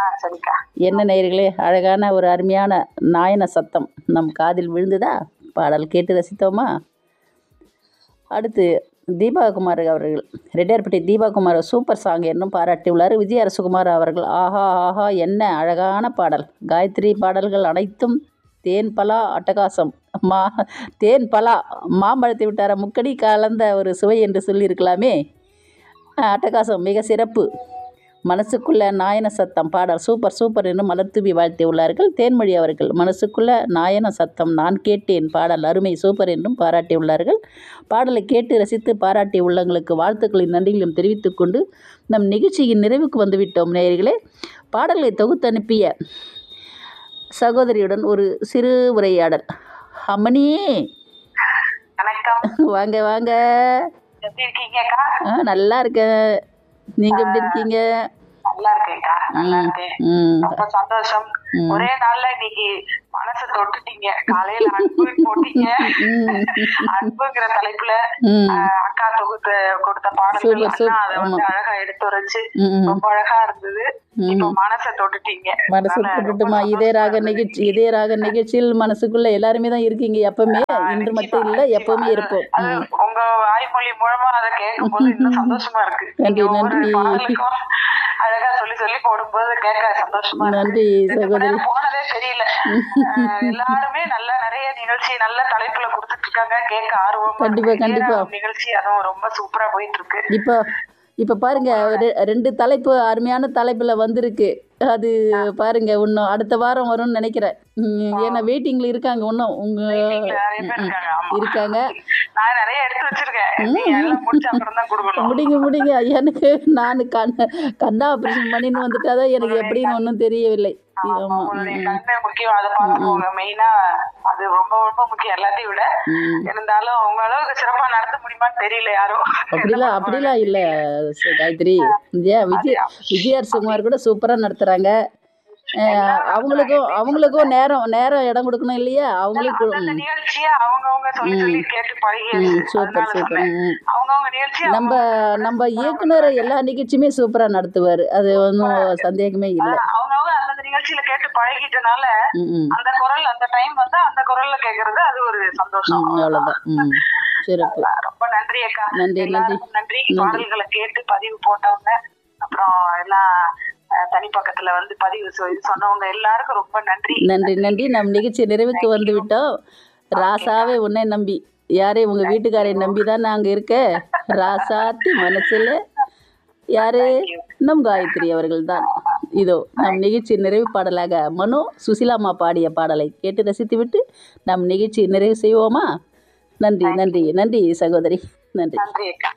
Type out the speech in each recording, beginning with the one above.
ஆ சரிக்கா என்ன நேயர்களே அழகான ஒரு அருமையான நாயன சத்தம் நம் காதில் விழுந்ததா பாடல் கேட்டு ரசித்தோமா அடுத்து தீபாகுமார் அவர்கள் ரெட்டியார்பட்டி தீபாகுமார் சூப்பர் சாங் என்னும் பாராட்டியுள்ளார் விஜய் அரசுகுமார் அவர்கள் ஆஹா ஆஹா என்ன அழகான பாடல் காயத்ரி பாடல்கள் அனைத்தும் தேன் பலா அட்டகாசம் மா தேன் பலா மாம்பழத்தை விட்டார முக்கடி கலந்த ஒரு சுவை என்று சொல்லியிருக்கலாமே அஹ், அட்டகாசம் மிக சிறப்பு மனசுக்குள்ள நாயன சத்தம் பாடல் சூப்பர் சூப்பர் என்று மலர்தூவி வாழ்த்தியுள்ளார்கள் தேன்மொழி அவர்கள் மனசுக்குள்ள நாயன சத்தம் நான் கேட்டேன் பாடல் அருமை சூப்பர் என்றும் பாராட்டியுள்ளார்கள் பாடலை கேட்டு ரசித்து பாராட்டிய உள்ளங்களுக்கு வாழ்த்துக்களின் நன்றிகளையும் தெரிவித்துக் கொண்டு நம் நிகழ்ச்சியின் நிறைவுக்கு வந்துவிட்டோம் நேயர்களே பாடலை தொகுத்து அனுப்பிய சகோதரியுடன் ஒரு சிறு உரையாடல் அம்மணியே வணக்கம் வாங்க வாங்க எப்படி இருக்கீங்கக்கா ஆ நல்லா இருக்கேன் நீங்கள் எப்படி இருக்கீங்க நல்லா இருக்கேன்க்கா நல்லா இருக்கேன் ம் ரொம்ப சந்தோஷம் ம். ஒரே நாள்ல இன்னைக்கு மனசை தொட்டுட்டீங்க காலையில அன்புன்னு போட்டீங்க ம். அன்புங்கிற தலைப்புல ம் ஆஹ், அக்கா தொகுத்து கொடுத்த பாடல்கள் சூப்பர், சூப்பர். எல்லாம் அதை வந்து ஆமா. அழகா எடுத்து வச்சு ம் ரொம்ப அழகா இருந்தது இப்போ மனசை தொட்டுட்டீங்க மனசு அதனால தொட்டுட்டுமா ரொம்ப இதே ராக சந்தோஷமா நிகழ்ச்சி இதே ராக நிகழ்ச்சியில் மனசுக்குள்ள எல்லாருமே தான் இருக்கீங்க எப்பவுமே இன்று மட்டும் இல்லை எப்பவுமே இருப்போம் அது ம். உங்க வாய்மொழி மூலமா அதை கேட்கும் போது இன்னும் சந்தோஷமா இருக்கு நன்றி, நீங்க ஒவ்வொரு நன்றி. பாடலுக்கும் அழகா சொல்லி சொல்லி போடும்போது கேட்க சந்தோஷமா இருக்கு நன்றி ரெண்டு மணி சகோதரி நேரம் போனதே தெரியல அஹ் எல்லாருமே நல்ல நிறைய நிகழ்ச்சி நல்ல தலைப்புல கொடுத்துட்டு இருக்காங்க கேட்க ஆர்வம் கண்டிப்பா, கண்டிப்பா. நிகழ்ச்சி அதுவும் ரொம்ப சூப்பரா போயிட்டு இருக்கு இப்போ இப்போ பாருங்க ரெ- ரெண்டு தலைப்பு அருமையான தலைப்பில் வந்திருக்கு அது பாருங்க இன்னும் அடுத்த வாரம் வரும்னு நினைக்கிறேன் ம், ஏன்னா வெயிட்டிங்கில் இருக்காங்க இன்னும் உங்க வீட்டுல நிறைய பேர் இருக்காங்க ஆமா இருக்காங்க நான் நிறைய எடுத்து வச்சிருக்கேன் நீங்க எல்லாம் முடிச்ச அப்புறம் தான் கொடுக்கணும் முடிங்க முடிங்க எனக்கு நான் கண் கண்ணா ஆப்ரேஷன் பண்ணின்னு வந்துட்டாதான் எனக்கு எப்படின்னு ஒன்றும் தெரியவில்லை ஆமா, ஆமாம் உங்களுடைய கண்ணு முக்கியம் அதை பார்த்துக்கோங்க மெயினா அது ரொம்ப ரொம்ப முக்கியம் எல்லாத்தையும் விட ம் இருந்தாலும் உங்க அளவுக்கு சிறப்பா நடத்த முடியுமான்னு தெரியல யாரும் அப்படிலாம் அப்படிலாம் இல்லை காயத்ரி ஏன் விஜய் விஜயார் சுகுமார் கூட சூப்பராக நடத்துகிறாங்க அவங்களுக்கும் அவங்களுக்கும் நேரம் நேரம் இடம் கொடுக்கணும் இல்லையா அவங்களுக்கு அந்த நிகழ்ச்சியை அவங்கவங்க சொல்லி சொல்லி கேட்டு பழகியாச்சு ம் சூப்பர் அதனால சூப்பர் சொன்னேன். ம் அவங்கவங்க நிகழ்ச்சி நம்ம நம்ம இயக்குனர் எல்லா நிகழ்ச்சியுமே சூப்பராக நடத்துவார் அது ஒன்றும் சந்தேகமே இல்லை அவங்கவங்க அந்தந்த நிகழ்ச்சியில கேட்டு பழகிட்டனால ம் ம் அந்த குரல் அந்த டைம் வந்து அந்த குரல்ல கேக்குறது அது ஒரு சந்தோஷம் ம் அவ்வளோதான் ம் சிறப்பு ரொம்ப நன்றி அக்கா நன்றி, நன்றி. எல்லாருக்கும் நன்றி பாடல்களை கேட்டு பதிவு போட்டவங்க அப்புறம் எல்லாம் அஹ், தனிப்பக்கத்துல வந்து பதிவு சொ- இது சொன்னவங்க எல்லாருக்கும் ரொம்ப நன்றி நன்றி நன்றி நம் நிகழ்ச்சி நிறைவுக்கு வந்து விட்டோம் ராசாவே உன்னை நம்பி யாரே உங்க வீட்டுக்காரை நம்பி தான் நாங்கள் இருக்க ராசாத்தி மனசுல யாரு நம் காயத்ரி அவர்கள் தான் இதோ நம் நிகழ்ச்சி நிறைவு பாடலாக மனோ சுசிலாமா பாடிய பாடலை கேட்டு ரசித்துவிட்டு நம் நிகழ்ச்சி நிறைவு செய்வோமா நன்றி நன்றி நன்றி சகோதரி நன்றி நன்றி அக்கா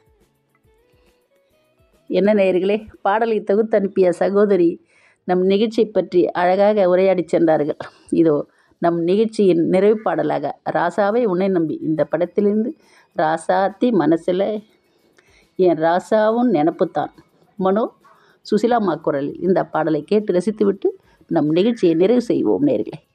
என்ன நேயர்களே பாடலை தொகுத்து அனுப்பிய சகோதரி நம் நிகழ்ச்சி பற்றி அழகாக உரையாடி சென்றார்கள் இதோ நம் நிகழ்ச்சியின் நிறைவு பாடலாக ராசாவை உன்னை நம்பி இந்த படத்திலிருந்து ராசாத்தி மனசில் என் ராசாவும் நினப்புத்தான் மனோ சுசிலாமா குரலில் இந்த பாடலை கேட்டு ரசித்துவிட்டு நம் நிகழ்ச்சியை நிறைவு செய்வோம் நேர்களே